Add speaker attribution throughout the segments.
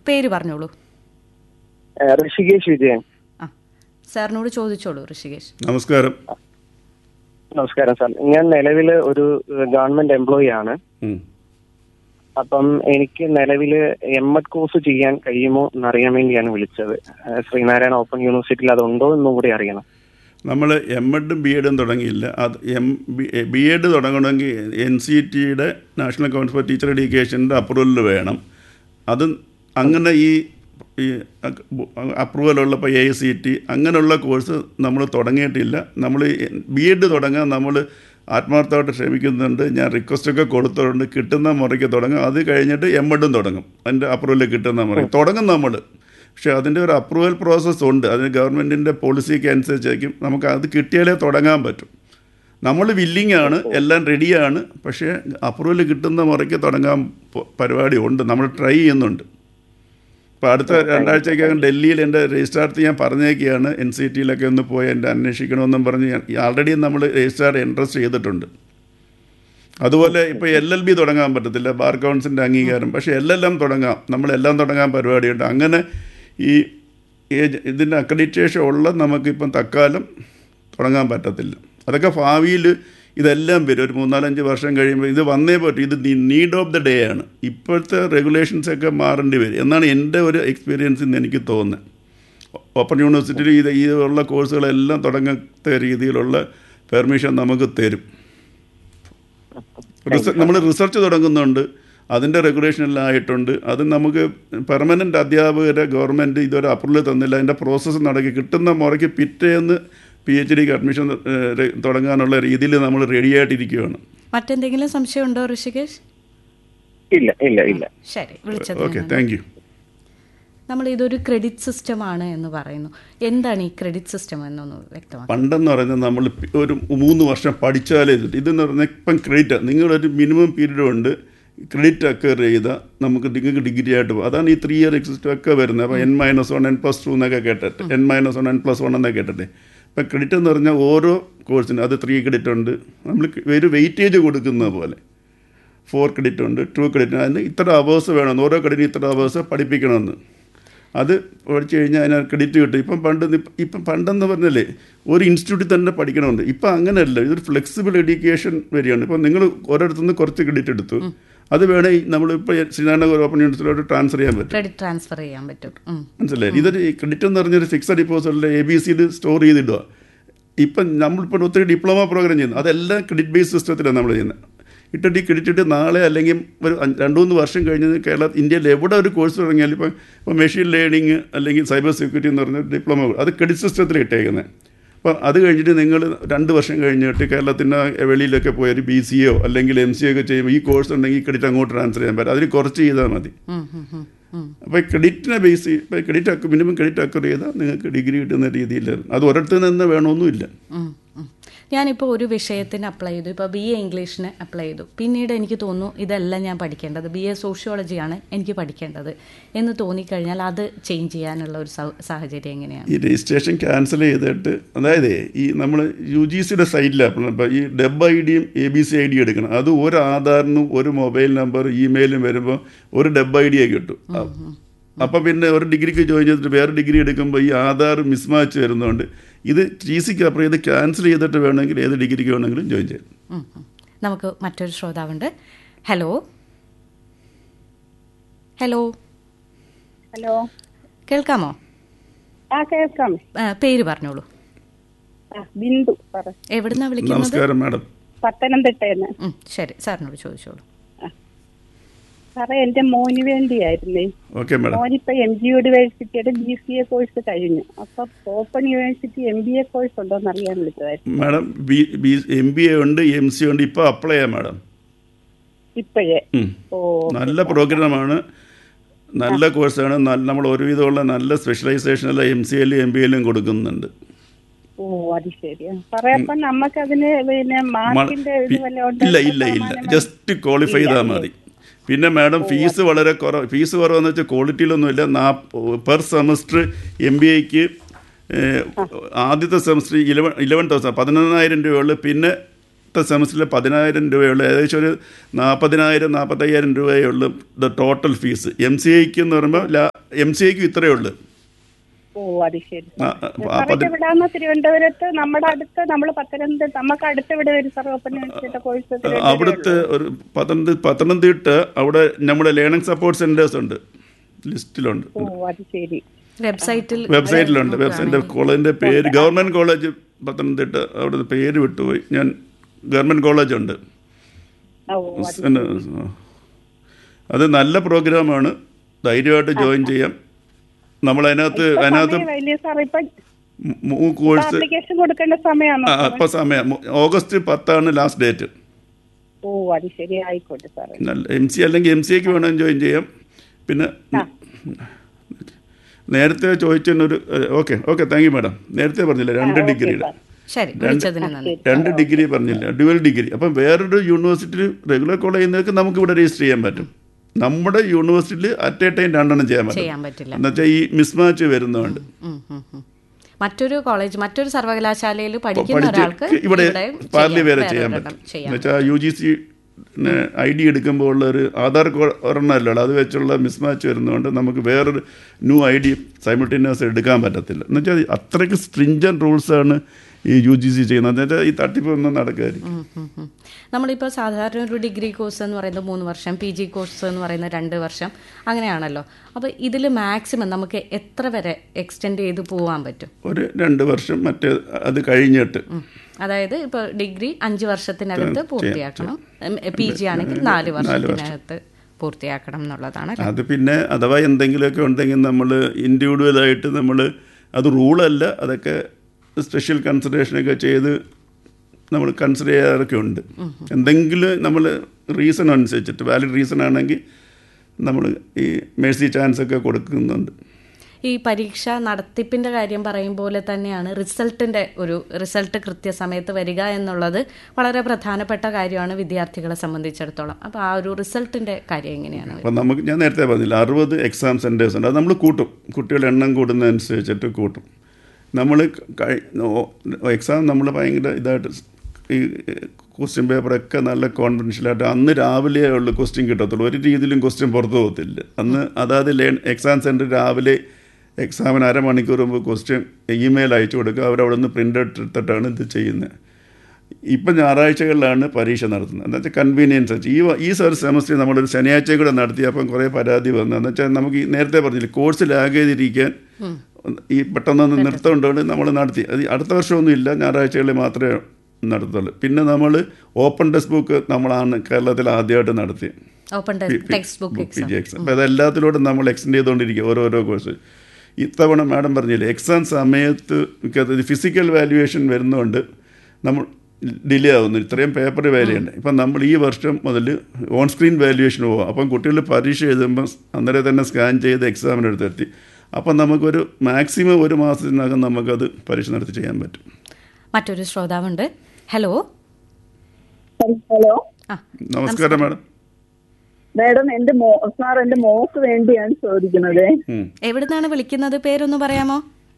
Speaker 1: പേര് പറഞ്ഞോളൂ
Speaker 2: ഏഹ് ഋഷികേഷ് വിജയൻ
Speaker 1: ആ സാറിനോട് ചോദിച്ചോളൂ ഋഷികേഷ്
Speaker 3: നമസ്കാരം
Speaker 2: നമസ്കാരം സാർ ഞാൻ നിലവിൽ ഒരു ഗവൺമെന്റ് എംപ്ലോയി ആണ്
Speaker 3: ഉം.
Speaker 2: അപ്പം എനിക്ക് നിലവിൽ എം എഡ് കോഴ്സ് ചെയ്യാൻ കഴിയുമോ എന്നറിയാൻ വേണ്ടിയാണ് വിളിച്ചത് ഏഹ് ശ്രീനാരായണ ഓപ്പൺ യൂണിവേഴ്സിറ്റിയിൽ അതുണ്ടോ എന്നും കൂടി അറിയണം
Speaker 3: നമ്മൾ എം എഡും ബി എഡും തുടങ്ങിയില്ല അത് എം ബി എഡ് തുടങ്ങണമെങ്കിൽ എൻ സി ടിയുടെ നാഷണൽ കൗൺസിൽ ഫോർ ടീച്ചർ എഡ്യൂക്കേഷൻ്റെ അപ്രൂവൽ വേണം അത് അങ്ങനെ ഈ ഈ അപ്രൂവലുള്ള ഇപ്പോൾ എ സി ടി അങ്ങനെയുള്ള കോഴ്സ് നമ്മൾ തുടങ്ങിയിട്ടില്ല നമ്മൾ ബി എഡ് തുടങ്ങാൻ നമ്മൾ ആത്മാർത്ഥമായിട്ട് ശ്രമിക്കുന്നുണ്ട് ഞാൻ റിക്വസ്റ്റൊക്കെ കൊടുത്തിട്ടുണ്ട് കിട്ടുന്ന മുറയ്ക്ക് തുടങ്ങും അത് കഴിഞ്ഞിട്ട് എം എഡും തുടങ്ങും അതിൻ്റെ അപ്രൂവൽ കിട്ടുന്ന മുറയ്ക്ക് തുടങ്ങും നമ്മൾ പക്ഷേ അതിൻ്റെ ഒരു അപ്രൂവൽ പ്രോസസ്സ് ഉണ്ട് അതിന് ഗവൺമെൻറ്റിൻ്റെ പോളിസിക്ക് അനുസരിച്ചായിരിക്കും നമുക്ക് അത് കിട്ടിയാലേ തുടങ്ങാൻ പറ്റും നമ്മൾ വില്ലിംഗ് ആണ് എല്ലാം റെഡിയാണ് പക്ഷേ അപ്രൂവൽ കിട്ടുന്ന മുറയ്ക്ക് തുടങ്ങാൻ പ- പരിപാടി ഉണ്ട് നമ്മൾ ട്രൈ ചെയ്യുന്നുണ്ട് ഇപ്പോൾ അടുത്ത രണ്ടാഴ്ചക്കകം ഡൽഹിയിൽ എൻ്റെ രജിസ്ട്രാർത്ത് ഞാൻ പറഞ്ഞേക്കുകയാണ് എൻ സി ടിയിലൊക്കെ ഒന്ന് പോയി എൻ്റെ അന്വേഷിക്കണമെന്നും പറഞ്ഞ് ഞാൻ ആൾറെഡി നമ്മൾ രജിസ്ട്രാർ ഇൻട്രസ്റ്റ് ചെയ്തിട്ടുണ്ട് അതുപോലെ ഇപ്പോൾ എൽ എൽ ബി തുടങ്ങാൻ പറ്റത്തില്ല ബാർ കൗൺസിലിൻ്റെ അംഗീകാരം പക്ഷേ എൽ എൽ എം തുടങ്ങാം നമ്മളെല്ലാം തുടങ്ങാൻ പരിപാടിയുണ്ട് അങ്ങനെ ഈ ഏജ് ഇതിൻ്റെ അക്രഡിറ്റേഷൻ ഉള്ള നമുക്കിപ്പം തക്കാലം തുടങ്ങാൻ പറ്റത്തില്ല അതൊക്കെ ഭാവിയിൽ ഇതെല്ലാം വരും ഒരു മൂന്നാലഞ്ച് വർഷം കഴിയുമ്പോൾ ഇത് വന്നേ പറ്റും ഇത് നീഡ് ഓഫ് ദ ഡേ ആണ് ഇപ്പോഴത്തെ റെഗുലേഷൻസൊക്കെ മാറേണ്ടി വരും എന്നാണ് എൻ്റെ ഒരു എക്സ്പീരിയൻസിൽ നിന്ന് എനിക്ക് തോന്നുന്നത് ഓപ്പൺ യൂണിവേഴ്സിറ്റിയിൽ ഇത് ഈ ഉള്ള കോഴ്സുകളെല്ലാം തുടങ്ങാത്ത രീതിയിലുള്ള പെർമിഷൻ നമുക്ക് തരും നമ്മൾ റിസർച്ച് തുടങ്ങുന്നുണ്ട് അതിൻ്റെ റെഗുലേഷൻ എല്ലാം ആയിട്ടുണ്ട് അത് നമുക്ക് പെർമനൻ്റ് അധ്യാപകരെ ഗവൺമെൻറ് ഇതുവരെ അപ്രൂവൽ തന്നില്ല അതിൻ്റെ പ്രോസസ്സ് നടക്കി കിട്ടുന്ന മുറയ്ക്ക് പിറ്റേന്ന് പി എച്ച് ഡിക്ക് അഡ്മിഷൻ ഏഹ്, രെ- തുടങ്ങാനുള്ള രീതിയിൽ നമ്മൾ റെഡിയായിട്ടിരിക്കുകയാണ്
Speaker 1: മറ്റെന്തെങ്കിലും സംശയമുണ്ടോ ഋഷികേഷ്
Speaker 2: ഇല്ല ഇല്ല ഇല്ല
Speaker 1: ശരി വിളിച്ചത്
Speaker 3: ഓക്കെ താങ്ക് യു
Speaker 1: നമ്മൾ ഇതൊരു ക്രെഡിറ്റ് സിസ്റ്റം ആണ് എന്ന് പറയുന്നു എന്താണ് ഈ ക്രെഡിറ്റ് സിസ്റ്റം എന്നൊന്ന് വ്യക്തമാക്കാം
Speaker 3: പണ്ടെന്ന് പറയുന്നത് നമ്മൾ പി- ഒരു മൂന്ന് വർഷം പഠിച്ചാലേ ഇത് ഇതെന്ന് പറഞ്ഞാൽ ഇപ്പം ക്രെഡിറ്റ് നിങ്ങളൊരു മിനിമം പീരീഡ് ഉണ്ട് ക്രെഡിറ്റ് അക്കർ ചെയ്താൽ നമുക്ക് നിങ്ങൾക്ക് ഡിഗ്രി ആയിട്ട് പോകും അതാണ് ഈ ത്രീ ഇയർ എക്സിസ്റ്റം ഒക്കെ വരുന്നത് അപ്പോൾ N minus one N plus two എന്നൊക്കെ കേട്ടിട്ട് N minus one N plus one എന്നൊക്കെ കേട്ടിട്ട് ഇപ്പം ക്രെഡിറ്റ് എന്ന് പറഞ്ഞാൽ ഓരോ കോഴ്സിനും അത് ത്രീ ക്രെഡിറ്റ് ഉണ്ട് നമ്മൾ ഒരു വെയിറ്റേജ് കൊടുക്കുന്ന പോലെ ഫോർ ക്രെഡിറ്റ് ഉണ്ട് ടു ക്രെഡിറ്റ് അതിന് ഇത്ര അവേഴ്സ് വേണം ഓരോ ക്രെഡിറ്റിന് ഇത്ര അവേഴ്സ് പഠിപ്പിക്കണമെന്ന് അത് പഠിച്ചു കഴിഞ്ഞാൽ അതിന് ക്രെഡിറ്റ് കിട്ടും ഇപ്പം പണ്ട് നി- ഇപ്പം പണ്ടെന്ന് പറഞ്ഞല്ലേ ഒരു ഇൻസ്റ്റിറ്റ്യൂട്ടിൽ തന്നെ പഠിക്കണമെന്ന് ഇപ്പം അങ്ങനെയല്ല ഇതൊരു ഫ്ലെക്സിബിൾ എഡ്യൂക്കേഷൻ വരികയാണ് ഇപ്പം നിങ്ങൾ ഓരോരുത്തുനിന്ന് കുറച്ച് ക്രെഡിറ്റ് എടുത്തു അത് വേണേൽ നമ്മളിപ്പോൾ ശ്രീനാരായണ ഓപ്പൺ യൂണിവേഴ്സിറ്റിയിലോട്ട് ട്രാൻസ്ഫർ ചെയ്യാൻ പറ്റും
Speaker 1: ക്രെഡിറ്റ് ട്രാൻസ്ഫർ ചെയ്യാൻ പറ്റും ഉം.
Speaker 3: മനസ്സിലായി ഇതൊരു ക്രെഡിറ്റ് എന്ന് പറഞ്ഞൊരു ഫിക്സഡ് ഡിപ്പോസിറ്റിൽ എ ബി സിയിൽ സ്റ്റോർ ചെയ്തിടുക ഇപ്പം നമ്മളിപ്പോൾ ഒത്തിരി ഡിപ്ലോമ പ്രോഗ്രാം ചെയ്യുന്നു അതെല്ലാം ക്രെഡിറ്റ് ബേസ് സിസ്റ്റത്തിലാണ് നമ്മൾ ചെയ്യുന്നത് ഇട്ടിട്ട് ഈ ക്രെഡിറ്റ് ഇട്ട് നാളെ അല്ലെങ്കിൽ ഒരു അഞ്ച് രണ്ട് മൂന്ന് വർഷം കഴിഞ്ഞ് കേരള ഇന്ത്യയിൽ എവിടെ ഒരു കോഴ്സ് തുടങ്ങിയാലും ഇപ്പം ഇപ്പോൾ മെഷീൻ ലേണിംഗ് അല്ലെങ്കിൽ സൈബർ സെക്യൂരിറ്റി എന്ന് പറഞ്ഞ ഡിപ്ലോമ അത് ക്രെഡിറ്റ് സിസ്റ്റത്തിൽ ഇട്ടേക്കുന്നത് അപ്പോൾ അത് കഴിഞ്ഞിട്ട് നിങ്ങൾ രണ്ട് വർഷം കഴിഞ്ഞിട്ട് കേരളത്തിൻ്റെ വെളിയിലൊക്കെ പോയി ഒരു ബി സി ഒ അല്ലെങ്കിൽ എം സി ഒക്കെ ചെയ്യുമ്പോൾ ഈ കോഴ്സ് ഉണ്ടെങ്കിൽ ഈ ക്രെഡിറ്റ് അങ്ങോട്ട് ട്രാൻസ്ഫർ ചെയ്യാൻ പറ്റും അതിൽ കുറച്ച് ചെയ്താൽ മതി
Speaker 1: ഉം, ഉം, ഉം, ഉം.
Speaker 3: അപ്പോൾ ക്രെഡിറ്റിനെ ബേസ് ചെയ്ത് ഇപ്പോൾ ക്രെഡിറ്റ് അക്ക മിനിമം ക്രെഡിറ്റ് അക്കർ ചെയ്താൽ നിങ്ങൾക്ക് ഡിഗ്രി കിട്ടുന്ന രീതിയിൽ അത് ഒരിടത്ത് നിന്ന് വേണമെന്നൊന്നുമില്ല
Speaker 1: ഉം, ഉം. ഞാനിപ്പോൾ ഒരു വിഷയത്തിന് അപ്ലൈ ചെയ്തു ഇപ്പോൾ ബി എ ഇംഗ്ലീഷിന് അപ്ലൈ ചെയ്തു പിന്നീട് എനിക്ക് തോന്നുന്നു ഇതല്ല ഞാൻ പഠിക്കേണ്ടത് ബി എ സോഷ്യോളജിയാണ് എനിക്ക് പഠിക്കേണ്ടത് എന്ന് തോന്നിക്കഴിഞ്ഞാൽ അത് ചേഞ്ച് ചെയ്യാനുള്ള ഒരു സൗ- സാഹചര്യം എങ്ങനെയാണ്
Speaker 3: ഈ രജിസ്ട്രേഷൻ ക്യാൻസൽ ചെയ്തിട്ട് അതായത് ഈ നമ്മൾ യു ജി സിയുടെ സൈറ്റിലാണ് ഇപ്പോൾ ഈ ഡെബ് ഐ ഡിയും A B C I D എടുക്കണം അത് ഒരു ആധാറിനും ഒരു മൊബൈൽ നമ്പർ ഇമെയിലും വരുമ്പോൾ ഒരു ഡെബ് ഐ ഡിയെ കിട്ടും അപ്പം പിന്നെ ഒരു ഡിഗ്രിക്ക് ജോയിൻ ചെയ്തിട്ട് വേറെ ഡിഗ്രി എടുക്കുമ്പോൾ ഈ ആധാർ മിസ്മാച്ച് വരുന്നതുകൊണ്ട് ഇത് ടി സിക്ക് അപ്പുറം ഇത് ക്യാൻസൽ ചെയ്തിട്ട് വേണമെങ്കിൽ ഏത് ഡിഗ്രിക്ക് വേണമെങ്കിലും ജോയിൻ ചെയ്യാം
Speaker 1: ഉം, ഉം. നമുക്ക് മറ്റൊരു ശ്രോതാവുണ്ട് ഹലോ ഹലോ
Speaker 4: ഹലോ
Speaker 1: കേൾക്കാമോ
Speaker 4: ആ കേൾക്കാം
Speaker 1: ആ, പേര് പറഞ്ഞോളൂ
Speaker 4: ആ ബിന്ദു പറ
Speaker 1: എവിടുന്നാ വിളിക്കുന്നത്
Speaker 3: നമസ്കാരം മാഡം
Speaker 4: പത്തനംതിട്ടയെന്ന്
Speaker 1: ഉം, ശരി സാറിനോട് ചോദിച്ചോളൂ
Speaker 4: സാറേ എന്റെ മോന് വേണ്ടിയായിരുന്നേ
Speaker 3: ഓക്കെ മാഡം
Speaker 4: മോനിപ്പോ M G university B C A course കഴിഞ്ഞു അപ്പൊ open university M B A course ഉണ്ടോ എന്ന് അറിയാൻ വിളിച്ചതായിരുന്നു
Speaker 3: madam B B M B A ഉണ്ട് എം സി ഉണ്ട് ഇപ്പോൾ അപ്ലൈ ചെയ്യാം മാഡം
Speaker 4: ഇപ്പോഴേ
Speaker 3: ഉം.
Speaker 4: ഓ
Speaker 3: നല്ല പ്രോഗ്രാമാണ് നല്ല കോഴ്സാണ് നല്ല നമ്മൾ ഒരുവിധമുള്ള നല്ല സ്പെഷ്യലൈസേഷൻ എല്ലാം എം സി എല്ലും എം ബി എല്ലും കൊടുക്കുന്നുണ്ട്
Speaker 4: ഓ അത് ശരിയാ സാറേ അപ്പൊ നമുക്കതിന് പിന്നെ
Speaker 3: മ-
Speaker 4: മാർക്കിന്റെ ഇത്
Speaker 3: പി-
Speaker 4: വല്ല ഉണ്ടോ?
Speaker 3: ഇല്ല ഇല്ല ഇല്ല
Speaker 4: ശതമാനം
Speaker 3: ജസ്റ്റ് ക്വാളിഫൈ ചെയ്താൽ മതി പിന്നെ മാഡം ഫീസ് വളരെ കുറവ് ഫീസ് കുറവെന്ന് വെച്ചാൽ ക്വാളിറ്റിയിലൊന്നുമില്ല നാ പെർ സെമസ്റ്റർ എം ബി ഐക്ക് ആദ്യത്തെ സെമസ്റ്റർ ഇലവൻ ഇലവൻ തൗസൻഡ് പതിനൊന്നായിരം രൂപയുള്ളൂ പിന്നെ അടുത്ത സെമസ്റ്ററിൽ പതിനായിരം രൂപയുള്ള ഏകദേശം ഒരു നാൽപ്പതിനായിരം നാൽപ്പത്തയ്യായിരം രൂപയുള്ള ടോട്ടൽ ഫീസ് എം സി ഐക്ക് എന്ന് പറയുമ്പോൾ എം സി ഐക്ക് ഇത്രയേ ഉള്ളൂ
Speaker 4: ഓ അത് ശരി
Speaker 3: ആ,
Speaker 4: സാർ
Speaker 3: ആ, പതി-
Speaker 4: എവിടാന്ന് തിരുവനന്തപുരത്ത് നമ്മുടെ അടുത്ത് നമ്മൾ പത്തനംതിട്ട നമുക്ക് അടുത്ത് ഇവിടെ വരും സാർ ഓപ്പൺ യൂണിവേഴ്സിറ്റി കോഴ്സ്
Speaker 3: അവിടുത്തെ ഒരു പത്തനംതിട്ട പത്തനംതിട്ട അവിടെ നമ്മുടെ ലേണിംഗ് സപ്പോർട്ട് സെൻറ്റേഴ്സ് ഉണ്ട് ലിസ്റ്റിലുണ്ട്
Speaker 4: ഓ അത് ശരി
Speaker 1: വെബ്സൈറ്റിൽ
Speaker 3: വെബ്സൈറ്റിലുണ്ട് വെബ്സൈറ്റിൻ്റെ കോളേജിൻ്റെ പേര് ഗവൺമെൻറ് കോളേജ് പത്തനംതിട്ട അവിടുത്തെ പേര് വിട്ടുപോയി ഞാൻ ഗവൺമെൻറ് കോളേജ് ഉണ്ട്
Speaker 4: ഓ അത്
Speaker 3: പിന്നെ, അത് നല്ല പ്രോഗ്രാമാണ് ധൈര്യമായിട്ട് ജോയിൻ ചെയ്യാം നമ്മൾ അതിനകത്ത് അതിനകത്ത്
Speaker 4: സമയം വലിയ സാർ ഇപ്പൊ
Speaker 3: മൂ കോഴ്സ്
Speaker 4: ആപ്ലിക്കേഷൻ കൊടുക്കേണ്ട സമയമാണോ
Speaker 3: ആ ഇപ്പം സമയം മു- ഓഗസ്റ്റ് പത്താണ് ലാസ്റ്റ് ഡേറ്റ്
Speaker 4: ഓ അത് ശരി ആയിക്കോട്ടെ സാർ
Speaker 3: നല്ല എം സി അല്ലെങ്കിൽ എം സി എക്ക് വേണമെങ്കിൽ ജോയിൻ ചെയ്യാം പിന്നെ നേരത്തെ ചോദിച്ചൊരു okay okay thank you madam നേരത്തെ പറഞ്ഞില്ല രണ്ട് ഡിഗ്രിയുടെ
Speaker 1: ശരി വിളിച്ചതിന് നന്ദി
Speaker 3: രണ്ട് ഡിഗ്രി പറഞ്ഞില്ല ഡ്യുവൽ ഡിഗ്രി അപ്പം വേറൊരു യൂണിവേഴ്സിറ്റിയിൽ റെഗുലർ കോളേജിൽ നിന്നൊക്കെ നമുക്ക് ഇവിടെ രജിസ്റ്റർ ചെയ്യാൻ പറ്റും നമ്മുടെ യൂണിവേഴ്സിറ്റിയിൽ അറ്റ് എ ടൈം രണ്ടെണ്ണം ചെയ്യാൻ പറ്റും
Speaker 1: ചെയ്യാൻ പറ്റില്ല
Speaker 3: എന്നുവെച്ചാൽ ഈ മിസ്മാച്ച് വരുന്നതുകൊണ്ട്
Speaker 1: ഉം, ഉം, ഉം. മറ്റൊരു കോളേജ് മറ്റൊരു സർവകലാശാലയിൽ പഠിക്കുന്ന
Speaker 3: പഠിച്ച്
Speaker 1: ഒരാൾക്ക്
Speaker 3: ഇവിടെ
Speaker 1: ഇവിടെയും
Speaker 3: പാർലി
Speaker 1: ചെയ്യാം,
Speaker 3: വേറെ
Speaker 1: വേറെ
Speaker 3: ചെയ്യാൻ
Speaker 1: ഒരെണ്ണം
Speaker 3: പറ്റും
Speaker 1: ചെയ്യാം
Speaker 3: എന്നുവെച്ചാൽ U G C I D എടുക്കുമ്പോൾ ഉള്ള ഒരു ആധാർ ഒരെണ്ണമല്ലോ അത് വെച്ചുള്ള മിസ്മാച്ച് വരുന്നതുകൊണ്ട് നമുക്ക് വേറൊരു ന്യൂ ഐ ഡി സൈമിൾട്ടേനിയസ് എടുക്കാൻ പറ്റത്തില്ല എന്നുവെച്ചാൽ അത്രയ്ക്ക് സ്ട്രിഞ്ചൻ റൂൾസാണ് ഈ യു ജി സി ചെയ്യുന്നത് എന്നുവെച്ചാൽ ഈ തട്ടിപ്പ് ഒന്നും നടക്കായിരിക്കും
Speaker 1: ഉം, ഉം, ഉം. നമ്മളിപ്പോൾ സാധാരണ ഒരു ഡിഗ്രി കോഴ്സ് എന്ന് പറയുന്നത് മൂന്ന് വർഷം പി ജി കോഴ്സ് എന്ന് പറയുന്നത് രണ്ട് വർഷം അങ്ങനെയാണല്ലോ അപ്പോൾ ഇതിൽ മാക്സിമം നമുക്ക് എത്ര വരെ എക്സ്റ്റെൻഡ് ചെയ്ത് പോകാൻ പറ്റും
Speaker 3: ഒരു രണ്ട് വർഷം മറ്റേ അത് കഴിഞ്ഞിട്ട്
Speaker 1: ഉം. അതായത് ഇപ്പോൾ ഡിഗ്രി അഞ്ച് വർഷത്തിനകത്ത് പൂർത്തിയാക്കണം പി ജി ആണെങ്കിൽ നാല് വർഷത്തിനകത്ത് പൂർത്തിയാക്കണം എന്നുള്ളതാണ്
Speaker 3: അത് പിന്നെ അഥവാ എന്തെങ്കിലുമൊക്കെ ഉണ്ടെങ്കിൽ നമ്മൾ ഇൻഡിവിജ്വലായിട്ട് നമ്മൾ അത് റൂളല്ല അതൊക്കെ സ്പെഷ്യൽ കൺസിഡറേഷനൊക്കെ ചെയ്ത് നമ്മൾ കൺസിഡർ ചെയ്യാറൊക്കെ ഉണ്ട് എന്തെങ്കിലും നമ്മൾ റീസൺ അനുസരിച്ചിട്ട് വാലിഡ് റീസൺ ആണെങ്കിൽ നമ്മൾ ഈ മേഴ്സി ചാൻസ് ഒക്കെ കൊടുക്കുന്നുണ്ട്
Speaker 1: ഈ പരീക്ഷ നടത്തിപ്പിന്റെ കാര്യം പറയും പോലെ തന്നെയാണ് റിസൾട്ടിന്റെ ഒരു റിസൾട്ട് കൃത്യസമയത്ത് വരിക എന്നുള്ളത് വളരെ പ്രധാനപ്പെട്ട കാര്യമാണ് വിദ്യാർത്ഥികളെ സംബന്ധിച്ചിടത്തോളം അപ്പോൾ ആ ഒരു റിസൾട്ടിന്റെ കാര്യം എങ്ങനെയാണ്
Speaker 3: അപ്പം നമുക്ക് ഞാൻ നേരത്തെ പറഞ്ഞില്ല അറുപത് എക്സാം സെൻറ്റേഴ്സ് ഉണ്ട് അത് നമ്മൾ കൂട്ടും കുട്ടികളുടെ എണ്ണം കൂടുന്നതനുസരിച്ചിട്ട് കൂട്ടും നമ്മൾ എക്സാം നമ്മൾ ഭയങ്കര ഇതായിട്ട് ഈ ക്വസ്റ്റ്യൻ പേപ്പറൊക്കെ നല്ല കോൺഫിഡൻഷ്യലായിട്ട് അന്ന് രാവിലെ ഉള്ള ക്വസ്റ്റ്യൻ കിട്ടത്തുള്ളൂ ഒരു രീതിയിലും ക്വസ്റ്റ്യൻ പുറത്തു പോകത്തില്ല അന്ന് അതായത് ലേൺ എക്സാം സെൻറ്റർ രാവിലെ എക്സാമിന് അരമണിക്കൂർ മുമ്പ് ക്വസ്റ്റ്യൻ ഇമെയിൽ അയച്ചു കൊടുക്കുക അവരവിടെ നിന്ന് പ്രിൻ്റ് എടുത്തിട്ടാണ് ഇത് ചെയ്യുന്നത് ഇപ്പം ഞായറാഴ്ചകളിലാണ് പരീക്ഷ നടത്തുന്നത് എന്ന് വെച്ചാൽ കൺവീനിയൻസ് വെച്ച് ഈ വ- ഈ ഒരു സെമസ്റ്റർ നമ്മളൊരു ശനിയാഴ്ച കൂടെ നടത്തി അപ്പം കുറേ പരാതി വന്നു എന്ന് വെച്ചാൽ നമുക്ക് ഈ നേരത്തെ പറഞ്ഞില്ല കോഴ്സ് ലാഗ് ചെയ്തിരിക്കാൻ ഈ പെട്ടെന്നൊന്ന് നിർത്തമുണ്ടോണ്ട് നമ്മൾ നടത്തി അത് അടുത്ത വർഷമൊന്നും ഇല്ല ഞായറാഴ്ചകളിൽ മാത്രമേ നടത്തുള്ളൂ പിന്നെ നമ്മൾ ഓപ്പൺ ടെക്സ്റ്റ് ബുക്ക് നമ്മളാണ് കേരളത്തിൽ ആദ്യമായിട്ട് നടത്തിയത്
Speaker 1: open text book
Speaker 3: P
Speaker 1: exam
Speaker 3: G exam അപ്പോൾ അതെല്ലാത്തിലൂടെ നമ്മൾ എക്സ്റ്റെൻഡ് ചെയ്തുകൊണ്ടിരിക്കുക ഓരോരോ കോഴ്സ് ഇത്തവണ മാഡം പറഞ്ഞില്ലേ എക്സാം സമയത്ത് ഫിസിക്കൽ വാല്യുവേഷൻ വരുന്നതുകൊണ്ട് നമ്മൾ ഡിലേ ആവുന്നു ഇത്രയും പേപ്പർ വാല്യൂ ഉണ്ട് ഇപ്പം നമ്മൾ ഈ വർഷം മുതൽ ഓൺ സ്ക്രീൻ വാല്യുവേഷൻ പോകാം അപ്പം കുട്ടികൾ പരീക്ഷ എഴുതുമ്പോൾ അന്നേരം തന്നെ സ്കാൻ ചെയ്ത് എക്സാമിന് എടുത്തെത്തി അപ്പം നമുക്കൊരു മാക്സിമം ഒരു മാസത്തിനകം നമുക്കത് പരീക്ഷ നടത്തി ചെയ്യാൻ പറ്റും
Speaker 1: മറ്റൊരു ശ്രോതാവുണ്ട് ഹലോ
Speaker 4: ഹലോ
Speaker 1: ആ
Speaker 3: നമസ്കാരം മാഡം
Speaker 4: മാഡം എന്റെ മോ സാർ എന്റെ മോക്ക് വേണ്ടിയാണ് ചോദിക്കുന്നത്
Speaker 3: ഉം.
Speaker 1: എവിടുന്നാണ് വിളിക്കുന്നത് പേരൊന്ന് പറയാമോ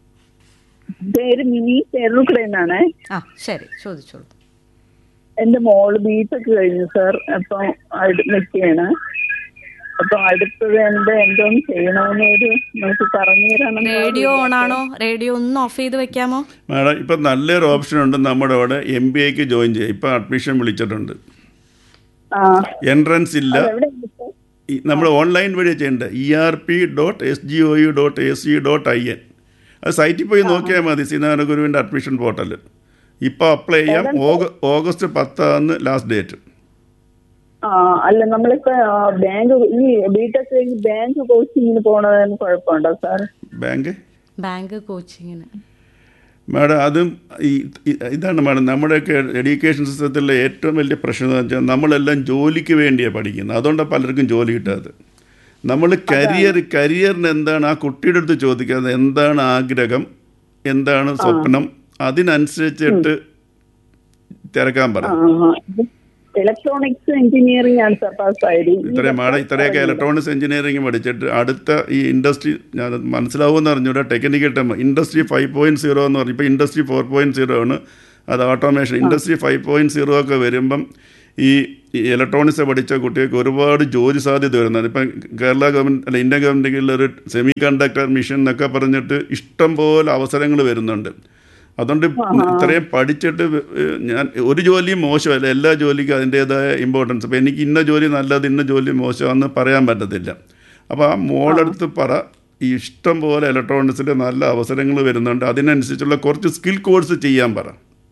Speaker 4: പേര് മിനി ചെറുക്കട എന്നാണ്
Speaker 1: ആ ശരി ചോദിച്ചോളൂ
Speaker 4: എന്റെ മോള് ബിടെക് കഴിഞ്ഞു സാർ അപ്പൊ നിൽക്കുകയാണ് അപ്പൊ അടുത്തത് എന്റെ എന്തോന്ന് ചെയ്യണമെന്നൊരു നമുക്ക് പറഞ്ഞു തരണം
Speaker 1: റേഡിയോ ഓൺ ആണോ റേഡിയോ ഒന്ന് ഓഫ് ചെയ്ത് വെക്കാമോ
Speaker 3: മാഡം ഇപ്പം നല്ലൊരു ഓപ്ഷൻ ഉണ്ട് നമ്മുടെ അവിടെ എം ബി എക്ക് ജോയിൻ ചെയ്യാം ഇപ്പം അഡ്മിഷൻ വിളിച്ചിട്ടുണ്ട്
Speaker 4: ആ
Speaker 3: എൻട്രൻസ് ഇല്ല
Speaker 4: എവിടെ
Speaker 3: ഈ നമ്മൾ ഓൺലൈൻ വഴി ചെയ്യേണ്ടത് E R P dot S G O U dot A C dot I N അത് സൈറ്റിൽ പോയി നോക്കിയാൽ മതി ശ്രീനാരായണ ഗുരുവിൻ്റെ അഡ്മിഷൻ പോർട്ടൽ ഇപ്പോൾ അപ്ലൈ ചെയ്യാം ഓഗ ഓഗസ്റ്റ് പത്താണ് ലാസ്റ്റ് ഡേറ്റ്
Speaker 4: ആ അല്ല നമ്മളിപ്പോ ആ, ബാങ്ക് ഈ ബിടെക് കഴിഞ്ഞ് ബാങ്ക് കോച്ചിങ്ങിന് പോണതിന് കുഴപ്പമുണ്ടോ സാർ
Speaker 3: ബാങ്ക്
Speaker 1: ബാങ്ക് കോച്ചിങ്ങിന്
Speaker 3: മാഡം അതും ഈ ഈ- ഇതാണ് മാഡം നമ്മുടെയൊക്കെ എഡ്യൂക്കേഷൻ സിസ്റ്റത്തിലെ ഏറ്റവും വലിയ പ്രശ്നം എന്ന് വെച്ചാൽ നമ്മളെല്ലാം ജോലിക്ക് വേണ്ടിയാണ് പഠിക്കുന്നത് അതുകൊണ്ടാണ് പലർക്കും ജോലി കിട്ടാത്തത് നമ്മൾ കരിയർ കരിയറിന് എന്താണ് ആ കുട്ടിയുടെ അടുത്ത് ചോദിക്കുന്നത് എന്താണ് ആഗ്രഹം എന്താണ് സ്വപ്നം അതിനനുസരിച്ചിട്ട് തിരക്കാൻ പറ
Speaker 4: ഇലക്ട്രോണിക്സ് എഞ്ചിനീയറിംഗ് ആണ് സാർ പാസ്സായത്
Speaker 3: ഇത്രയും മാഡം ഇത്രയൊക്കെ ഇലക്ട്രോണിക്സ് എഞ്ചിനീയറിംഗ് പഠിച്ചിട്ട് അടുത്ത ഈ ഇൻഡസ്ട്രി ഞാൻ മനസ്സിലാവുമെന്ന് അറിഞ്ഞൂടാ technical time industry five point zero എന്ന് പറഞ്ഞു ഇപ്പോൾ ഇൻഡസ്ട്രി ഫോർ പോയിന്റ് സീറോ ആണ് അത് automation industry five point zero ഒക്കെ വരുമ്പം ഈ ഇലക്ട്രോണിക്സ് പഠിച്ച കുട്ടികൾക്ക് ഒരുപാട് ജോലി സാധ്യത വരുന്നുണ്ട് ഇപ്പം കേരള ഗവൺമെൻറ് അല്ല ഇന്ത്യൻ ഗവൺമെൻറ്റിൽ ഒരു സെമി കണ്ടക്ടർ മിഷൻ എന്നൊക്കെ പറഞ്ഞിട്ട് ഇഷ്ടം പോലെ അവസരങ്ങൾ വരുന്നുണ്ട് അതുകൊണ്ട് ഇത്രയും പഠിച്ചിട്ട് ഏഹ്, ഞാൻ ഒരു ജോലിയും മോശമല്ല എല്ലാ ജോലിക്കും അതിൻ്റേതായ ഇമ്പോർട്ടൻസ് അപ്പോൾ എനിക്ക് ഇന്ന ജോലി നല്ലത് ഇന്ന ജോലി മോശമാണെന്ന് പറയാൻ പറ്റത്തില്ല അപ്പോൾ ആ മോളടുത്ത് പറ ഈ ഇഷ്ടം പോലെ ഇലക്ട്രോണിക്സിൽ നല്ല അവസരങ്ങൾ വരുന്നുണ്ട് അതിനനുസരിച്ചുള്ള കുറച്ച് സ്കിൽ കോഴ്സ് ചെയ്യാൻ പറ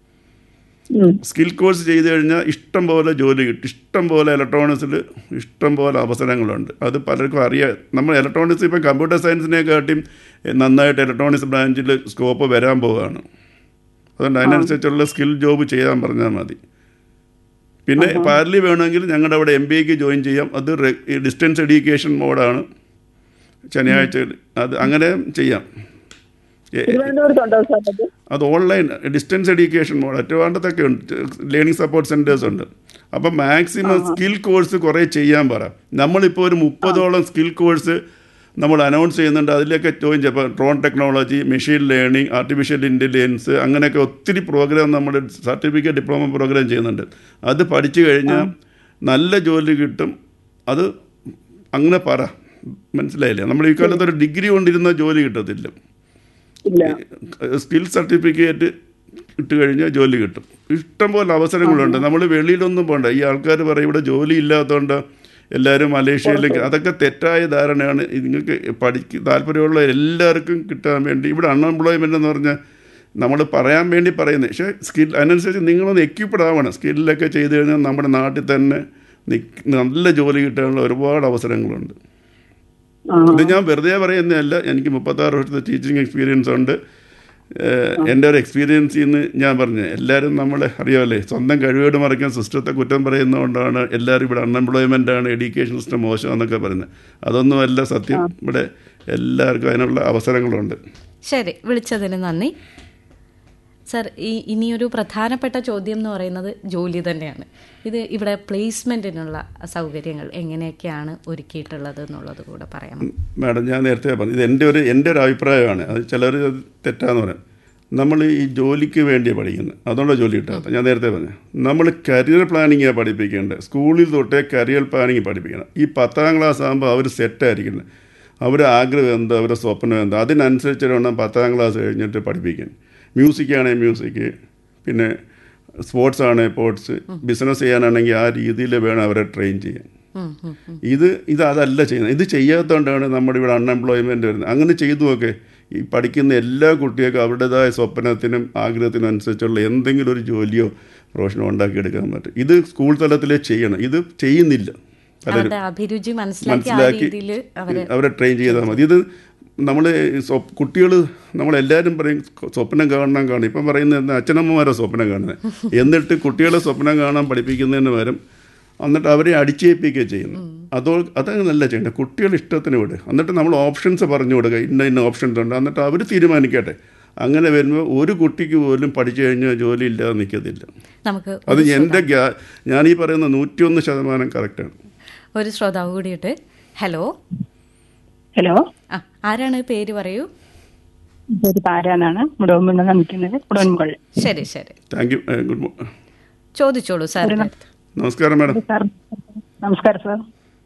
Speaker 4: ഉം.
Speaker 3: സ്കിൽ കോഴ്സ് ചെയ്ത് കഴിഞ്ഞാൽ ഇഷ്ടം പോലെ ജോലി കിട്ടും ഇഷ്ടം പോലെ ഇലക്ട്രോണിക്സിൽ ഇഷ്ടം പോലെ അവസരങ്ങളുണ്ട് അത് പലർക്കും അറിയാം നമ്മൾ ഇലക്ട്രോണിക്സ് ഇപ്പം കമ്പ്യൂട്ടർ സയൻസിനെക്കാട്ടിയും എ, നന്നായിട്ട് ഇലക്ട്രോണിക്സ് ബ്രാഞ്ചിൽ സ്കോപ്പ് വരാൻ പോവുകയാണ് അതുകൊണ്ട് അതിനനുസരിച്ചുള്ള സ്കിൽ ജോബ് ചെയ്യാൻ പറഞ്ഞാൽ മതി പിന്നെ പാരലി വേണമെങ്കിൽ ഞങ്ങളുടെ അവിടെ എം ബി എക്ക് ജോയിൻ ചെയ്യാം അത് ഡിസ്റ്റൻസ് എഡ്യൂക്കേഷൻ മോഡാണ് ശനിയാഴ്ച അത് അങ്ങനെ ചെയ്യാം എ-
Speaker 4: തിരുവനന്തപുരത്തുണ്ടോ സാർ അത്
Speaker 3: അത് ഓൺലൈൻ ഡിസ്റ്റൻസ് എഡ്യൂക്കേഷൻ മോഡ് ഒറ്റവാണ്ടത്തൊക്കെ ഉണ്ട് ലേണിംഗ് സപ്പോർട്ട് സെൻറ്റേഴ്സ് ഉണ്ട് അപ്പം മാക്സിമം സ്കിൽ കോഴ്സ് കുറേ ചെയ്യാൻ പറ നമ്മളിപ്പോൾ ഒരു മുപ്പതോളം സ്കിൽ കോഴ്സ് നമ്മൾ അനൗൺസ് ചെയ്യുന്നുണ്ട് അതിലൊക്കെ ജോയിൻ ചെയ്യാം ഇപ്പോൾ drone technology machine learning artificial intelligence അങ്ങനെയൊക്കെ ഒത്തിരി പ്രോഗ്രാം നമ്മൾ സർട്ടിഫിക്കറ്റ് ഡിപ്ലോമ പ്രോഗ്രാം ചെയ്യുന്നുണ്ട് അത് പഠിച്ചു കഴിഞ്ഞാൽ നല്ല ജോലി കിട്ടും അത് അങ്ങനെ പറ മനസ്സിലായില്ലേ നമ്മൾ ഈ കാലത്ത് ഒരു ഡിഗ്രി കൊണ്ടിരുന്ന ജോലി കിട്ടത്തില്ല
Speaker 4: ഇല്ല
Speaker 3: സ്കിൽ സർട്ടിഫിക്കറ്റ് ഇട്ട് കഴിഞ്ഞാൽ ജോലി കിട്ടും ഇഷ്ടംപോലെ അവസരങ്ങളുണ്ട് നമ്മൾ വെളിയിലൊന്നും പോകണ്ട ഈ ആൾക്കാർ പറയും ഇവിടെ ജോലി ഇല്ലാത്തതുകൊണ്ട് എല്ലാവരും മലേഷ്യയിലേക്ക് അതൊക്കെ തെറ്റായ ധാരണയാണ് ഇത് നിങ്ങൾക്ക് പഠിക്ക് താല്പര്യമുള്ള എല്ലാവർക്കും കിട്ടാൻ വേണ്ടി ഇവിടെ അൺഎംപ്ലോയ്മെൻ്റ് എന്ന് പറഞ്ഞാൽ നമ്മൾ പറയാൻ വേണ്ടി പറയുന്നത് പക്ഷേ സ്കിൽ അതിനനുസരിച്ച് നിങ്ങളൊന്ന് എക്യുപ്ഡ് ആവണം സ്കില്ലൊക്കെ ചെയ്ത് കഴിഞ്ഞാൽ നമ്മുടെ നാട്ടിൽ തന്നെ നിക്ക് നല്ല ജോലി കിട്ടാനുള്ള ഒരുപാട് അവസരങ്ങളുണ്ട്
Speaker 4: ആ
Speaker 3: ഇത് ഞാൻ വെറുതെ പറയുന്നതല്ല എനിക്ക് മുപ്പത്താറ് വർഷത്തെ ടീച്ചിങ് എക്സ്പീരിയൻസ് ഉണ്ട് ഏഹ് എൻ്റെ ഒരു എക്സ്പീരിയൻസിൽ നിന്ന് ഞാൻ പറഞ്ഞു എല്ലാവരും നമ്മളെ അറിയാമല്ലേ സ്വന്തം കഴിവേട് മറിക്കാൻ സിസ്റ്റത്തെ കുറ്റം പറയുന്നതുകൊണ്ടാണ് എല്ലാവരും ഇവിടെ അൺഎംപ്ലോയ്മെൻ്റ് ആണ് എഡ്യൂക്കേഷൻ സിസ്റ്റം മോശം എന്നൊക്കെ പറയുന്നത് അതൊന്നുമല്ല സത്യം ഇവിടെ എല്ലാവർക്കും അതിനുള്ള അവസരങ്ങളുണ്ട്
Speaker 1: ശരി വിളിച്ചതിന് നന്ദി സർ ഈ ഇനിയൊരു പ്രധാനപ്പെട്ട ചോദ്യം എന്ന് പറയുന്നത് ജോലി തന്നെയാണ് ഇത് ഇവിടെ പ്ലേസ്മെൻറ്റിനുള്ള സൗകര്യങ്ങൾ എങ്ങനെയൊക്കെയാണ് ഒരുക്കിയിട്ടുള്ളത് എന്നുള്ളത് കൂടെ പറയാം
Speaker 3: മാഡം ഞാൻ നേരത്തെ പറഞ്ഞു ഇത് എൻ്റെ ഒരു എൻ്റെ ഒരു അഭിപ്രായമാണ് അത് ചിലർ അത് തെറ്റാന്ന് പറയാം നമ്മൾ ഈ ജോലിക്ക് വേണ്ടിയാണ് പഠിക്കുന്നത് അതുകൊണ്ടാണ് ജോലി കിട്ടാത്ത ഞാൻ നേരത്തെ പറഞ്ഞു നമ്മൾ കരിയർ പ്ലാനിങ്ങാണ് പഠിപ്പിക്കേണ്ടത് സ്കൂളിൽ തൊട്ടേ കരിയർ പ്ലാനിങ് പഠിപ്പിക്കണം ഈ പത്താം ക്ലാസ് ആകുമ്പോൾ അവർ സെറ്റായിരിക്കണം അവരുടെ ആഗ്രഹം എന്താ അവരുടെ സ്വപ്നം എന്താ അതിനനുസരിച്ച് വേണം പത്താം ക്ലാസ് കഴിഞ്ഞിട്ട് പഠിപ്പിക്കാൻ മ്യൂസിക് ആണെങ്കിൽ മ്യൂസിക് പിന്നെ സ്പോർട്സ് ആണെങ്കിൽ സ്പോർട്സ് ബിസിനസ് ചെയ്യാനാണെങ്കിൽ ആ രീതിയിൽ വേണം അവരെ ട്രെയിൻ ചെയ്യാൻ
Speaker 1: ഉം, ഉം, ഉം.
Speaker 3: ഇത് ഇത് അതല്ല ചെയ്യുന്നത് ഇത് ചെയ്യാത്തതുകൊണ്ടാണ് നമ്മുടെ ഇവിടെ അൺഎംപ്ലോയ്മെൻറ്റ് വരുന്നത് അങ്ങനെ ചെയ്തു നോക്കെ ഈ പഠിക്കുന്ന എല്ലാ കുട്ടികൾക്കും അവരുടേതായ സ്വപ്നത്തിനും ആഗ്രഹത്തിനും അനുസരിച്ചുള്ള എന്തെങ്കിലും ഒരു ജോലിയോ പ്രൊഫഷനോ ഉണ്ടാക്കിയെടുക്കാൻ പറ്റും ഇത് സ്കൂൾ തലത്തിലേ ചെയ്യണം ഇത് ചെയ്യുന്നില്ല പലരും
Speaker 1: അവരുടെ അഭിരുചി മനസ്സിലാക്കി ആ
Speaker 3: മനസ്സിലാക്കി
Speaker 1: രീതിയിൽ അവരെ
Speaker 3: അവരെ ട്രെയിൻ ചെയ്താൽ മതി ഇത് നമ്മൾ കുട്ടികൾ നമ്മളെല്ലാവരും പറയും സ്വപ്നം കാണണം കാണും ഇപ്പം പറയുന്നത് എന്താ അച്ഛനമ്മമാരെ സ്വപ്നം കാണുന്നത് എന്നിട്ട് കുട്ടികളെ സ്വപ്നം കാണാൻ പഠിപ്പിക്കുന്നതിന് പകരം എന്നിട്ട് അവരെ അടിച്ചേൽപ്പിക്കുകയും ചെയ്യുന്നു അതോ അതങ്ങനല്ല ചെയ്യേണ്ടത് കുട്ടികളുടെ ഇഷ്ടത്തിന് വിട് എന്നിട്ട് നമ്മൾ ഓപ്ഷൻസ് പറഞ്ഞു കൊടുക്കുക ഇന്ന ഇന്ന ഓപ്ഷൻസ് ഉണ്ട് എന്നിട്ട് അവർ തീരുമാനിക്കട്ടെ അങ്ങനെ വരുമ്പോൾ ഒരു കുട്ടിക്ക് പോലും പഠിച്ചു കഴിഞ്ഞാൽ ജോലി ഇല്ലാതെ നിൽക്കത്തില്ല
Speaker 1: നമുക്ക്
Speaker 3: അത് എൻ്റെ ഗ്യാ ഞാൻ ഈ പറയുന്ന നൂറ്റിയൊന്ന് ശതമാനം കറക്റ്റാണ്
Speaker 1: ഒരു ശ്രോതാവ് കൂടിയിട്ട് ഹലോ
Speaker 4: ഹലോ
Speaker 1: ആ ആരാണ് പേര് പറയൂ
Speaker 4: ഒരു താരാനാണ് മുടവമ്പുള്ള നിൽക്കുന്നത് മുടവൻമുകൾ
Speaker 1: ശരി ശരി
Speaker 3: താങ്ക് യു ഗുഡ് മോ
Speaker 1: ചോദിച്ചോളൂ സാർ
Speaker 3: നമസ്കാരം മാഡം
Speaker 4: സാർ നമസ്കാരം സാർ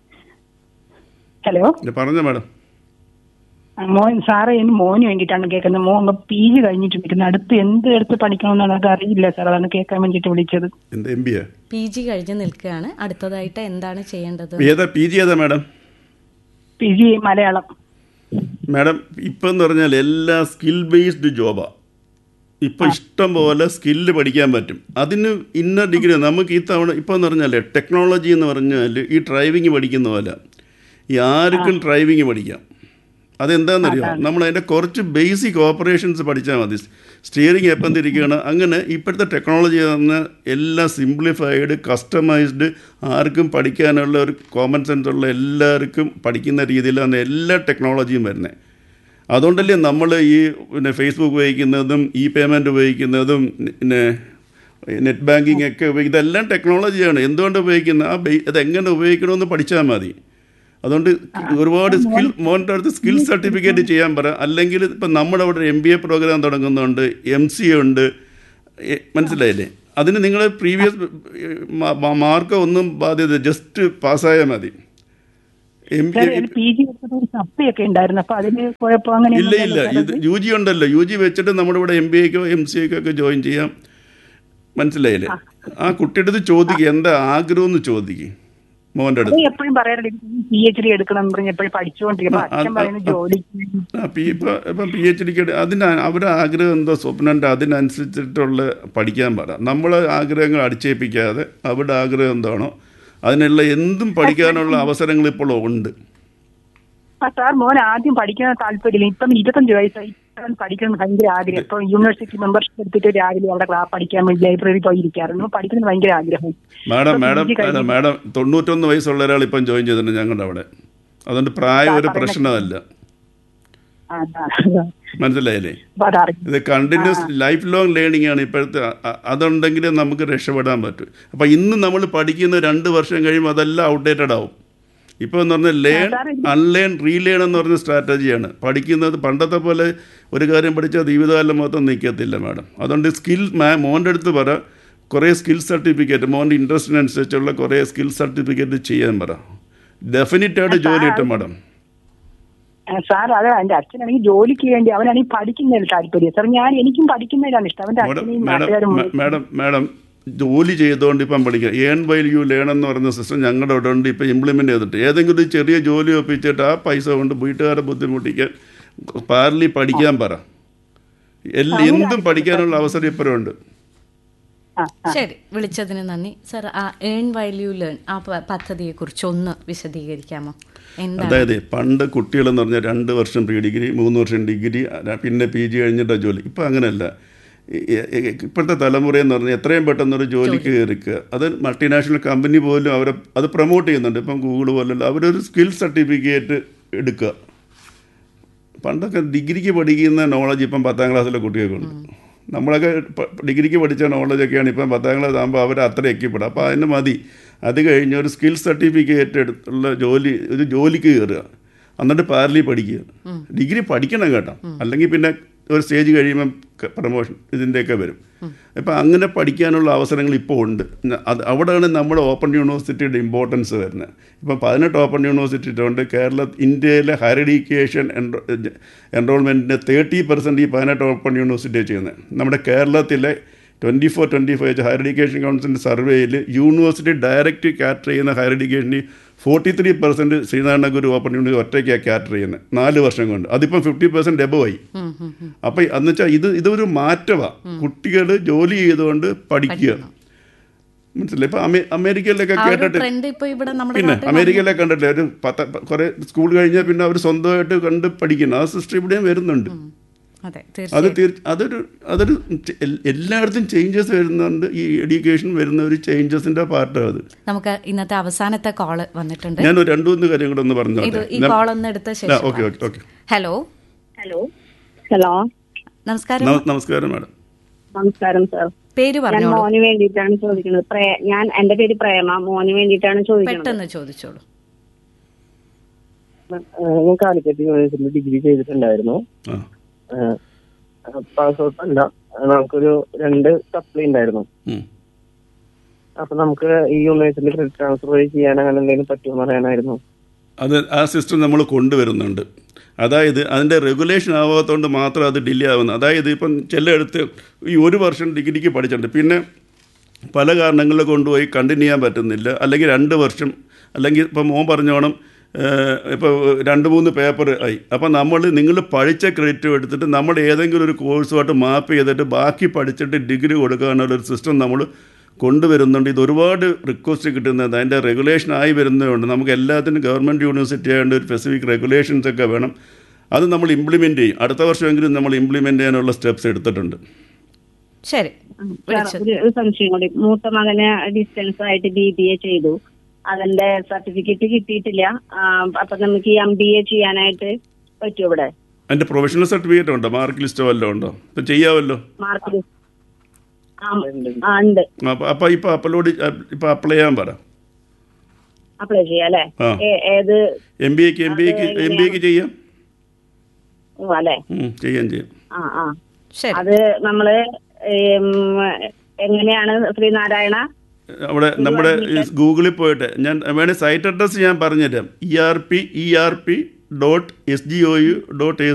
Speaker 4: ഹലോ
Speaker 3: ഇല്ല, പറഞ്ഞോ മാഡം
Speaker 4: ആ, മോൻ സാറേ ഇനി മോന് വേണ്ടിയിട്ടാണ് കേൾക്കുന്നത് മോൻ പി ജി കഴിഞ്ഞിട്ട് നിൽക്കുന്നത് അടുത്ത് എന്ത് എടുത്ത് പഠിക്കണമെന്നാണ് അത് അറിയില്ല സാർ അതാണ് കേൾക്കാൻ വേണ്ടിയിട്ട് വിളിച്ചത്
Speaker 3: എന്താ എം ബി ആ
Speaker 1: പി ജി കഴിഞ്ഞ് നിൽക്കുകയാണ് അടുത്തതായിട്ട് എന്താണ് ചെയ്യേണ്ടത്
Speaker 3: ഏതാ പി ജി ഏതാ madam
Speaker 4: P G Malayalam
Speaker 3: madam ഇപ്പം എന്ന് പറഞ്ഞാൽ എല്ലാ സ്കിൽ ബേസ്ഡ് ജോബാണ് ഇപ്പം ഇഷ്ടം പോലെ സ്കില്ല് പഠിക്കാൻ പറ്റും അതിന് ഇന്ന ഡിഗ്രി നമുക്ക് ഈ തവണ ഇപ്പം എന്ന് പറഞ്ഞാൽ ടെക്നോളജി എന്ന് പറഞ്ഞാൽ ഈ ഡ്രൈവിങ് പഠിക്കുന്ന പോലെ ഈ ആർക്കും ഡ്രൈവിങ് പഠിക്കാം അതെന്താണെന്നറിയോ നമ്മൾ അതിൻ്റെ കുറച്ച് ബേസിക് ഓപ്പറേഷൻസ് പഠിച്ചാൽ മതി സ്റ്റിയറിംഗ് എപ്പം തിരിക്കുകയാണ് അങ്ങനെ ഇപ്പോഴത്തെ ടെക്നോളജി പറഞ്ഞ എല്ലാം സിംപ്ലിഫൈഡ് കസ്റ്റമൈസ്ഡ് ആർക്കും പഠിക്കാനുള്ള ഒരു കോമൺ സെൻസ് ഉള്ള എല്ലാവർക്കും പഠിക്കുന്ന രീതിയിലാണ് എല്ലാ ടെക്നോളജിയും വരുന്നത് അതുകൊണ്ടല്ലേ നമ്മൾ ഈ പിന്നെ ഫേസ്ബുക്ക് ഉപയോഗിക്കുന്നതും ഇ പേയ്മെൻറ്റ് ഉപയോഗിക്കുന്നതും പിന്നെ നെറ്റ് ബാങ്കിങ് ഒക്കെ ഉപയോഗി- ഇതെല്ലാം ടെക്നോളജിയാണ് എന്തുകൊണ്ട് ഉപയോഗിക്കുന്നത് ആ ബേ- അതെങ്ങനെ ഉപയോഗിക്കണമെന്ന് പഠിച്ചാൽ മതി അതുകൊണ്ട് ഒരുപാട് സ്കിൽ മോൻ്റെ അടുത്ത് സ്കിൽ സർട്ടിഫിക്കറ്റ് ചെയ്യാൻ പറ അല്ലെങ്കിൽ ഇപ്പം നമ്മുടെ അവിടെ എം ബി എ പ്രോഗ്രാം തുടങ്ങുന്നുണ്ട് എം സി ഉണ്ട് എ- മനസ്സിലായില്ലേ അതിന് നിങ്ങൾ പ്രീവിയസ് മാർക്ക് ഒന്നും ബാധ്യത ജസ്റ്റ് പാസ്സായാൽ മതി എം
Speaker 5: സാർ പി ജി എടുത്തപ്പോൾ ഒരു സപ്ലിയൊക്കെ ഉണ്ടായിരുന്നു അപ്പൊ അതിന് കുഴപ്പം അങ്ങനെ
Speaker 3: ഇല്ല ഇല്ല ഇത് യു ജി ഉണ്ടല്ലോ യു ജി വെച്ചിട്ട് നമ്മുടെ ഇവിടെ എം ബി എക്കോ എം സി എക്കോ ഒക്കെ ജോയിൻ ചെയ്യാം മനസ്സിലായില്ലേ ആ കുട്ടിയുടെ അടുത്ത് ചോദിക്കുക എന്താ ആഗ്രഹം എന്ന് ചോദിക്കും മോൻ്റെ അടുത്ത്
Speaker 5: എപ്പോഴും പറയാറുണ്ട് പി എച്ച് ഡി എടുക്കണം എന്ന് പറഞ്ഞ് എപ്പോഴും പഠിച്ചുകൊണ്ടിരിക്കും അപ്പൊ
Speaker 3: ആ,
Speaker 5: അച്ഛൻ
Speaker 3: ആ,
Speaker 5: പറയുന്ന
Speaker 3: ആ.
Speaker 5: ജോലിക്ക്
Speaker 3: ആ പി ഇപ്പം ഇപ്പം പി എച്ച് ഡിക്ക് അതിന് അവരുടെ ആഗ്രഹം എന്തോ സ്വപ്നൻ്റെ അതിനനുസരിച്ചിട്ടുള്ള പഠിക്കാൻ പറ നമ്മളെ ആഗ്രഹങ്ങൾ അടിച്ചേൽപ്പിക്കാതെ അവരുടെ ആഗ്രഹം എന്താണോ അതിനുള്ള എന്തും പഠിക്കാനുള്ള അവസരങ്ങൾ ഇപ്പോൾ ഉണ്ട്
Speaker 5: ആ സാർ മോൻ ആദ്യം പഠിക്കാൻ താല്പര്യമില്ല ഇപ്പം ഇരുപത്തഞ്ച് വയസ്സായി ഇപ്പം പഠിക്കണം എന്ന് ഭയങ്കര ആഗ്രഹം ഇപ്പൊ യൂണിവേഴ്സിറ്റി മെമ്പർഷിപ്പ് എടുത്തിട്ട് രാവിലെ അവിടെ ക്ലാസ് പഠിക്കാൻ വേണ്ടി ലൈബ്രറി പോയി ഇരിക്കാറുണ്ട് പഠിക്കുന്നത് ഭയങ്കര ആഗ്രഹം
Speaker 3: മാഡം
Speaker 5: ഇപ്പൊ
Speaker 3: മാഡം
Speaker 5: PG കഴിഞ്ഞ്
Speaker 3: അല്ല മാഡം തൊണ്ണൂറ്റൊന്ന് വയസ്സുള്ള ഒരാൾ ഇപ്പം ജോയിൻ ചെയ്തിട്ടുണ്ട് ഞങ്ങളുടെ അവിടെ അതുകൊണ്ട് പ്രായം ഒരു പ്രശ്നമല്ല
Speaker 5: ആ, ആ, ആ.
Speaker 3: മനസ്സിലായില്ലേ
Speaker 5: അപ്പൊ അതറിയാം
Speaker 3: ഇത് കണ്ടിന്യൂസ് ലൈഫ് ലോങ് ലേണിംഗ് ആണ് ഇപ്പോഴത്തെ അ- അ- അതുണ്ടെങ്കിലേ നമുക്ക് രക്ഷപ്പെടാൻ പറ്റും അപ്പം ഇന്ന് നമ്മൾ പഠിക്കുന്ന രണ്ട് വർഷം കഴിയുമ്പോൾ അതെല്ലാം ഔട്ട്ഡേറ്റഡ് ആവും ഇപ്പോൾ എന്ന് പറഞ്ഞാൽ ലേൺ അൺലേൺ റീലേൺ എന്ന് പറഞ്ഞ സ്ട്രാറ്റജിയാണ് പഠിക്കുന്നത് പണ്ടത്തെ പോലെ ഒരു കാര്യം പഠിച്ചാൽ ജീവിതകാലം മൊത്തം നിൽക്കത്തില്ല മാഡം അതുകൊണ്ട് സ്കിൽ മാ മോൻ്റെ അടുത്ത് പറ കുറേ സ്കിൽ സർട്ടിഫിക്കറ്റ് മോൻ്റെ ഇൻട്രസ്റ്റിനനുസരിച്ചുള്ള കുറേ സ്കിൽ സർട്ടിഫിക്കറ്റ് ചെയ്യാൻ പറ ഡെഫിനറ്റായിട്ട് ജോലി കിട്ടും മാഡം
Speaker 5: ആ, സാർ അത് എന്റെ അച്ഛനാണെങ്കിൽ ജോലിക്ക് വേണ്ടി അവനാണെങ്കിൽ പഠിക്കുന്നതിൽ താല്പര്യം സാർ ഞാൻ എനിക്കും പഠിക്കുന്നതിലാണ് ഇഷ്ടം അവന്റെ
Speaker 3: മാഡം
Speaker 5: അച്ഛനെയും
Speaker 3: മാഡം
Speaker 5: നാട്ടുകാരും
Speaker 3: മ- മാഡം മാഡം ജോലി ചെയ്തുകൊണ്ട് ഇപ്പം പഠിക്കുക ഏൺ വൈൽ യു ലേൺ എന്ന് പറയുന്ന സിസ്റ്റം ഞങ്ങളുടെ അവിടെ ഉണ്ട് ഇപ്പം ഇംപ്ലിമെൻ്റ് ചെയ്തിട്ട് ഏതെങ്കിലും ഒരു ചെറിയ ജോലി ഒപ്പിച്ചിട്ട് ആ പൈസ കൊണ്ട് വീട്ടുകാരെ ബുദ്ധിമുട്ടിക്കാൻ പാരലി പഠിക്കാൻ പറ എല്ലാം എന്തും പഠിക്കാനുള്ള അവസരം ഇപ്പോഴും ഉണ്ട്
Speaker 5: ആ, ആ.
Speaker 1: ശരി വിളിച്ചതിന് നന്ദി സർ ആ ഏൺ വാല്യൂ ലേൺ ആ പ- പദ്ധതിയെക്കുറിച്ച് ഒന്ന് വിശദീകരിക്കാമോ എന്താണ്
Speaker 3: അതായത് പണ്ട് കുട്ടികളെന്ന് പറഞ്ഞാൽ രണ്ട് വർഷം പ്രീ ഡിഗ്രി മൂന്ന് വർഷം ഡിഗ്രി അല്ല, പിന്നെ പി ജി കഴിഞ്ഞിട്ടാണ് ജോലി ഇപ്പം അങ്ങനെയല്ല ഈ- ഈ- ഇപ്പോഴത്തെ തലമുറയെന്ന് പറഞ്ഞാൽ എത്രയും പെട്ടെന്ന് ഒരു ജോലിക്ക് കയറിക്കുക അത് മൾട്ടിനാഷണൽ കമ്പനി പോലും അവരെ അത് പ്രൊമോട്ട് ചെയ്യുന്നുണ്ട് ഇപ്പം ഗൂഗിൾ പോലുള്ള അവരൊരു സ്കിൽ സർട്ടിഫിക്കറ്റ് എടുക്കുക പണ്ടൊക്കെ ഡിഗ്രിക്ക് പഠിക്കുന്ന നോളജ് ഇപ്പം പത്താം ക്ലാസ്സിലെ കുട്ടികൾക്കുണ്ട് നമ്മളൊക്കെ പ- ഡിഗ്രിക്ക് പഠിച്ച നോളജൊക്കെയാണ് ഇപ്പം പത്താം ക്ലാസ് ആകുമ്പോൾ അവർ അത്ര എക്കിപ്പെടും അപ്പോൾ അതിന് മതി അത് കഴിഞ്ഞ് ഒരു സ്കിൽ സർട്ടിഫിക്കറ്റ് എടുത്തുള്ള ജോലി ഒരു ജോലിക്ക് കയറുക എന്നിട്ട് പാരലി പഠിക്കുക ഡിഗ്രി പഠിക്കണം കേട്ടോ അല്ലെങ്കിൽ പിന്നെ ഒരു സ്റ്റേജ് കഴിയുമ്പം പ്രൊമോഷൻ ഇതിൻ്റെയൊക്കെ വരും ഇപ്പം അങ്ങനെ പഠിക്കാനുള്ള അവസരങ്ങൾ ഇപ്പോൾ ഉണ്ട് ന- അത് അവിടെയാണ് നമ്മുടെ ഓപ്പൺ യൂണിവേഴ്സിറ്റിയുടെ ഇമ്പോർട്ടൻസ് വരുന്നത് ഇപ്പം പതിനെട്ട് ഓപ്പൺ യൂണിവേഴ്സിറ്റി ഉണ്ട് കേരള ഇന്ത്യയിലെ ഹയർ എഡ്യൂക്കേഷൻ എൻറോൾമെൻറ്റിൻ്റെ തേർട്ടി പെർസെൻറ്റ് ഈ പതിനെട്ട് ഓപ്പൺ യൂണിവേഴ്സിറ്റി ചെയ്യുന്നത് നമ്മുടെ കേരളത്തിലെ twenty four twenty five higher education കൗൺസിലിൻ്റെ സർവേയിൽ യൂണിവേഴ്സിറ്റി ഡയറക്റ്റ് ക്യാറ്റർ ചെയ്യുന്ന ഹയർ എഡ്യൂക്കേഷനിൽ forty three percent Sreenarayana Guru open university ഒറ്റയ്ക്കാണ് ക്യാറ്റർ ചെയ്യുന്നത് നാല് വർഷം കൊണ്ട് അതിപ്പം ഫിഫ്റ്റി പെർസെൻറ്റ് എബോ ആയി അപ്പം എന്ന് വെച്ചാൽ ഇത് ഇതൊരു മാറ്റമാണ് കുട്ടികൾ ജോലി ചെയ്തുകൊണ്ട് പഠിക്കുക മനസ്സിലായി ഇപ്പം അമേ അമേരിക്കയിലൊക്കെ
Speaker 1: ആ ഒരു
Speaker 3: കേട്ടിട്ട്
Speaker 1: ട്രെൻഡ് ഇപ്പൊ ഇവിടെ നമ്മുടെ
Speaker 3: പിന്നെ
Speaker 1: നാട്ടിൽ
Speaker 3: അമേരിക്കയിലെ കണ്ടിട്ടില്ലേ ഒരു പത്ത് കുറേ സ്കൂൾ കഴിഞ്ഞാൽ പിന്നെ അവർ സ്വന്തമായിട്ട് കണ്ട് പഠിക്കുന്നു ആ സിസ്റ്റം ഇവിടെയും വരുന്നുണ്ട്
Speaker 1: വന്നു. അതെ
Speaker 3: അത്
Speaker 1: തീർച്ചയായും
Speaker 3: തീർ അതൊരു അതൊരു ചെ- എൽ- എല്ലായിടത്തും ചേഞ്ചസ് വരുന്നുണ്ട് ഈ എഡ്യൂക്കേഷൻ വരുന്ന ഒരു ചേഞ്ചസിന്റെ പാർട്ടാണ് അത്
Speaker 1: നമുക്ക് ഇന്നത്തെ അവസാനത്തെ കോള് വന്നിട്ടുണ്ട്
Speaker 3: ഞാൻ ഒരു രണ്ടു മൂന്ന് കാര്യം കൂടെ ഒന്ന്
Speaker 1: ഇത്
Speaker 3: പറഞ്ഞോട്ടെ
Speaker 1: ഈ കോൾ ഒന്ന് എടുത്ത ശേഷം
Speaker 3: okay okay okay
Speaker 1: hello
Speaker 4: hello hello
Speaker 1: നമസ്കാരം
Speaker 3: നമസ്കാരം മാഡം
Speaker 4: നമസ്കാരം സാർ
Speaker 1: പേര്
Speaker 4: ഞാൻ
Speaker 1: പറഞ്ഞോളൂ
Speaker 4: മോന് വേണ്ടിയിട്ടാണ് ചോദിക്കുന്നത് പ്രേ- ഞാൻ എന്റെ പേര് പ്രേമ മോന് വേണ്ടിയിട്ടാണ് ചോദിക്കുന്നത്
Speaker 1: പെട്ടെന്ന് ചോദിച്ചോളൂ
Speaker 2: ഏഹ് ഞാൻ കാലിക്കറ്റ് യൂണിവേഴ്സിറ്റിയിൽ ഡിഗ്രി ചെയ്തിട്ടുണ്ടായിരുന്നു
Speaker 3: ആ
Speaker 2: പാസ് ഔട്ട് അല്ല നമുക്കൊരു രണ്ട് സപ്ലി ഉണ്ടായിരുന്നു
Speaker 3: ഉം.
Speaker 2: അപ്പൊ നമുക്ക് ഈ യൂണിവേഴ്സിറ്റി ക്രെഡിറ്റ് ട്രാൻസ്ഫർ വഴി ചെയ്യാൻ അങ്ങനെ എന്തെങ്കിലും പറ്റുമോ അറിയാനായിരുന്നു
Speaker 3: അത് ആ സിസ്റ്റം നമ്മൾ കൊണ്ടുവരുന്നുണ്ട് അതായത് അതിൻ്റെ റെഗുലേഷൻ ആവാത്തതുകൊണ്ട് മാത്രം അത് ഡിലേ ആവുന്നത് അതായത് ഇപ്പം ചിലയിടത്ത് ഈ ഒരു വർഷം ഡിഗ്രിക്ക് പഠിച്ചിട്ടുണ്ട് പിന്നെ പല കാരണങ്ങളിൽ കൊണ്ടുപോയി കണ്ടിന്യൂ ചെയ്യാൻ പറ്റുന്നില്ല അല്ലെങ്കിൽ രണ്ട് വർഷം അല്ലെങ്കിൽ ഇപ്പം മോൻ പറഞ്ഞോണം ഇപ്പോൾ രണ്ട് മൂന്ന് പേപ്പർ ആയി അപ്പം നമ്മൾ നിങ്ങൾ പഠിച്ച ക്രെഡിറ്റ് എടുത്തിട്ട് നമ്മൾ ഏതെങ്കിലും ഒരു കോഴ്സുമായിട്ട് മാപ്പ് ചെയ്തിട്ട് ബാക്കി പഠിച്ചിട്ട് ഡിഗ്രി കൊടുക്കാനുള്ള ഒരു സിസ്റ്റം നമ്മൾ കൊണ്ടുവരുന്നുണ്ട് ഇത് ഒരുപാട് റിക്വസ്റ്റ് കിട്ടുന്നത് അതിൻ്റെ റെഗുലേഷൻ ആയി വരുന്നതുകൊണ്ട് നമുക്ക് എല്ലാത്തിനും ഗവൺമെൻറ് യൂണിവേഴ്സിറ്റി ആയതുകൊണ്ട് ഒരു സ്പെസിഫിക് റെഗുലേഷൻസ് ഒക്കെ വേണം അത് നമ്മൾ ഇംപ്ലിമെൻ്റ് ചെയ്യും അടുത്ത വർഷമെങ്കിലും നമ്മൾ ഇംപ്ലിമെൻ്റ് ചെയ്യാനുള്ള സ്റ്റെപ്സ് എടുത്തിട്ടുണ്ട്
Speaker 1: ശരി
Speaker 4: സാർ,
Speaker 1: വിളിച്ചത്
Speaker 4: ഒരു ഒരു സംശയം കൂടി മൂത്ത മകന് ഡിസ്റ്റൻസ് ആയിട്ട് ബി ബി എ ചെയ്തു അതിന്റെ സർട്ടിഫിക്കറ്റ് കിട്ടിയിട്ടില്ല ആ, അപ്പൊ നമുക്ക് ഈ എം ബി എ ചെയ്യാനായിട്ട് പറ്റുമോ ഇവിടെ
Speaker 3: അതിൻ്റെ പ്രൊഫഷണൽ സർട്ടിഫിക്കറ്റ് ഉണ്ടോ മാർക്ക് ലിസ്റ്റോ വല്ലതും ഉണ്ടോ ഇപ്പം ചെയ്യാമല്ലോ
Speaker 4: മാർക്ക് ആ ആ, ഉണ്ട്
Speaker 3: അപ്പോൾ അപ്പോൾ ഇപ്പോൾ അപ്ലോഡ് ഇപ്പോൾ അപ്ലൈ ചെയ്യാൻ പറ
Speaker 4: അപ്ലൈ ചെയ്യാം അല്ലേ
Speaker 3: ആ.
Speaker 4: ഏ- ഏത്
Speaker 3: എം ബി എക്ക് എം ബി എക്ക് എം ബി എക്ക് ചെയ്യാം
Speaker 4: ഓ, അല്ലേ
Speaker 3: ഉം, ചെയ്യാം ചെയ്യാം
Speaker 4: ആ ആ
Speaker 1: ശരി
Speaker 4: അത് നമ്മള്
Speaker 6: ഏം, എങ്ങനെയാണ് ശ്രീനാരായണ
Speaker 3: അവിടെ നമ്മുടെ ഈ ഗൂഗിളിൽ പോയിട്ട് ഞാൻ വേണേൽ സൈറ്റ് അഡ്രസ്സ് ഞാൻ പറഞ്ഞുതരാം E R P E R P dot S G O U dot A